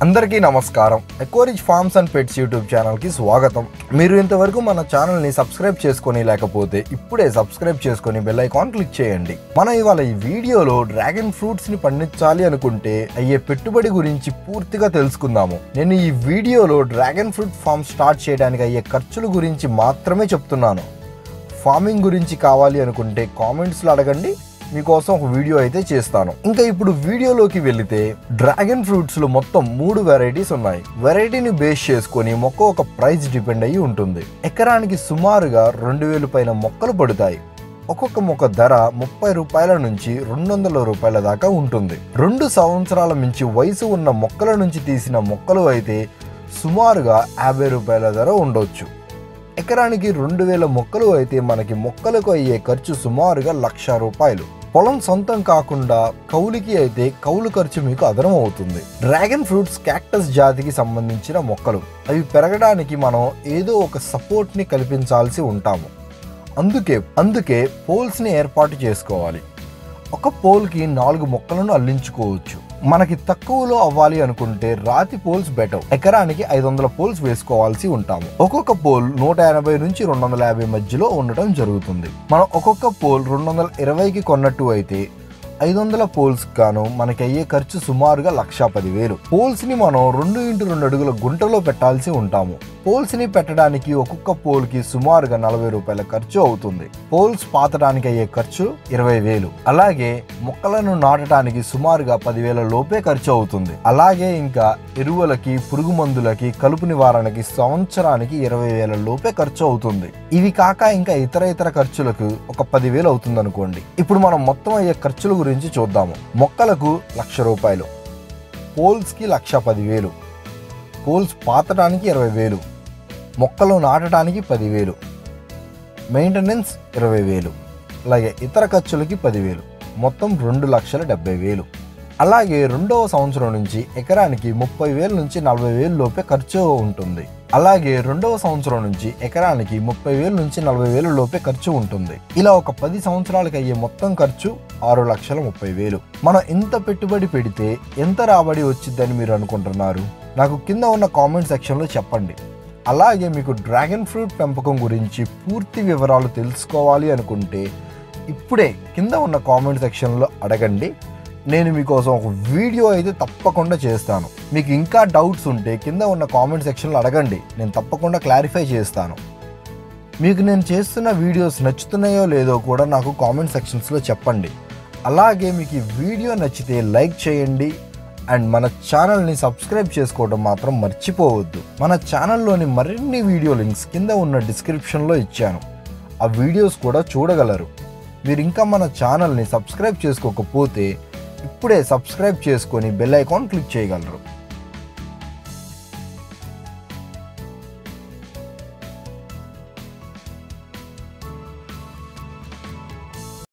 అందరికీ నమస్కారం ఎకోరిజ్ ఫార్మ్స్ అండ్ పెట్స్ యూట్యూబ్ ఛానల్కి స్వాగతం మీరు ఇంతవరకు మన ఛానల్ని సబ్స్క్రైబ్ చేసుకొని లేకపోతే ఇప్పుడే సబ్స్క్రైబ్ చేసుకొని బెల్ ఐకాన్ క్లిక్ చేయండి మనం ఇవాళ ఈ వీడియోలో డ్రాగన్ ఫ్రూట్స్ని పండించాలి అనుకుంటే అయ్యే పెట్టుబడి గురించి పూర్తిగా తెలుసుకుందాము నేను ఈ వీడియోలో డ్రాగన్ ఫ్రూట్ ఫార్మ్ స్టార్ట్ చేయడానికి అయ్యే ఖర్చుల గురించి మాత్రమే చెప్తున్నాను ఫార్మింగ్ గురించి కావాలి అనుకుంటే కామెంట్స్లో అడగండి మీకోసం ఒక వీడియో అయితే చేస్తాను ఇంకా ఇప్పుడు వీడియోలోకి వెళితే డ్రాగన్ ఫ్రూట్స్ లో మొత్తం మూడు వెరైటీస్ ఉన్నాయి వెరైటీని బేస్ చేసుకొని మొక్క ఒక ప్రైస్ డిపెండ్ అయ్యి ఉంటుంది ఎకరానికి సుమారుగా రెండు వేలు పైన మొక్కలు పడతాయి ఒక్కొక్క మొక్క ధర ముప్పై రూపాయల నుంచి రెండు వందల రూపాయల దాకా ఉంటుంది రెండు సంవత్సరాల మించి వయసు ఉన్న మొక్కల నుంచి తీసిన మొక్కలు అయితే సుమారుగా యాభై రూపాయల ధర ఉండొచ్చు ఎకరానికి రెండు వేల మొక్కలు అయితే మనకి మొక్కలకు అయ్యే ఖర్చు సుమారుగా లక్ష రూపాయలు పొలం సొంతం కాకుండా కౌలుకి అయితే కౌలు ఖర్చు మీకు అదనం అవుతుంది డ్రాగన్ ఫ్రూట్స్ క్యాక్టస్ జాతికి సంబంధించిన మొక్కలు అవి పెరగడానికి మనం ఏదో ఒక సపోర్ట్ ని కల్పించాల్సి ఉంటాము అందుకే అందుకే పోల్స్ ని ఏర్పాటు చేసుకోవాలి ఒక పోల్కి నాలుగు మొక్కలను అల్లించుకోవచ్చు మనకి తక్కువలో అవ్వాలి అనుకుంటే రాతి పోల్స్ బెటర్ ఎకరానికి ఐదు వందల పోల్స్ వేసుకోవాల్సి ఉంటాము ఒక్కొక్క పోల్ నూట ఎనభై నుంచి రెండు వందల యాభై మధ్యలో ఉండటం జరుగుతుంది మనం ఒక్కొక్క పోల్ రెండు వందల ఇరవైకి కొన్నట్టు అయితే ఐదు వందల పోల్స్ గాను మనకి అయ్యే ఖర్చు సుమారుగా లక్ష పదివేలు పోల్స్ ని మనం రెండు ఇంటూ రెండు అడుగుల గుంటలో పెట్టాల్సి ఉంటాము పోల్స్ ని పెట్టడానికి ఒక్కొక్క పోల్ కి సుమారుగా నలభై రూపాయల ఖర్చు అవుతుంది పోల్స్ పాతడానికి అయ్యే ఖర్చు ఇరవై వేలు అలాగే మొక్కలను నాటడానికి సుమారుగా పదివేల లోపే ఖర్చు అవుతుంది అలాగే ఇంకా ఎరువులకి పురుగు మందులకి కలుపు నివారణకి సంవత్సరానికి ఇరవై వేల లోపే ఖర్చు అవుతుంది ఇవి కాక ఇంకా ఇతర ఇతర ఖర్చులకు ఒక పదివేలు అవుతుంది అనుకోండి ఇప్పుడు మనం మొత్తం అయ్యే ఖర్చుల గురించి చూద్దాము మొక్కలకు లక్ష రూపాయలు పోల్స్కి లక్ష పదివేలు పోల్స్ పాతడానికి ఇరవై వేలు మొక్కలు నాటడానికి పదివేలు మెయింటెనెన్స్ ఇరవై వేలు అలాగే ఇతర ఖర్చులకి పదివేలు మొత్తం రెండు లక్షల డెబ్బై వేలు అలాగే రెండవ సంవత్సరం నుంచి ఎకరానికి ముప్పై వేల నుంచి నలభై వేలు లోపే ఖర్చు ఉంటుంది అలాగే రెండవ సంవత్సరం నుంచి ఎకరానికి ముప్పై వేల నుంచి నలభై వేల లోపే ఖర్చు ఉంటుంది ఇలా ఒక పది సంవత్సరాలకు అయ్యే మొత్తం ఖర్చు ఆరు లక్షల ముప్పై వేలు మనం ఎంత పెట్టుబడి పెడితే ఎంత రాబడి వచ్చిందని మీరు అనుకుంటున్నారు నాకు కింద ఉన్న కామెంట్ సెక్షన్లో చెప్పండి అలాగే మీకు డ్రాగన్ ఫ్రూట్ పెంపకం గురించి పూర్తి వివరాలు తెలుసుకోవాలి అనుకుంటే ఇప్పుడే కింద ఉన్న కామెంట్ సెక్షన్లో అడగండి నేను మీకోసం ఒక వీడియో అయితే తప్పకుండా చేస్తాను మీకు ఇంకా డౌట్స్ ఉంటే కింద ఉన్న కామెంట్ సెక్షన్లో అడగండి నేను తప్పకుండా క్లారిఫై చేస్తాను మీకు నేను చేస్తున్న వీడియోస్ నచ్చుతున్నాయో లేదో కూడా నాకు కామెంట్ సెక్షన్స్లో చెప్పండి అలాగే మీకు ఈ వీడియో నచ్చితే లైక్ చేయండి అండ్ మన ఛానల్ని సబ్స్క్రైబ్ చేసుకోవడం మాత్రం మర్చిపోవద్దు మన ఛానల్లోని మరిన్ని వీడియో లింక్స్ కింద ఉన్న డిస్క్రిప్షన్లో ఇచ్చాను ఆ వీడియోస్ కూడా చూడగలరు మీరు ఇంకా మన ఛానల్ని సబ్స్క్రైబ్ చేసుకోకపోతే ఇప్పుడే సబ్స్క్రైబ్ చేసుకొని బెల్ ఐకాన్ క్లిక్ చేయగలరు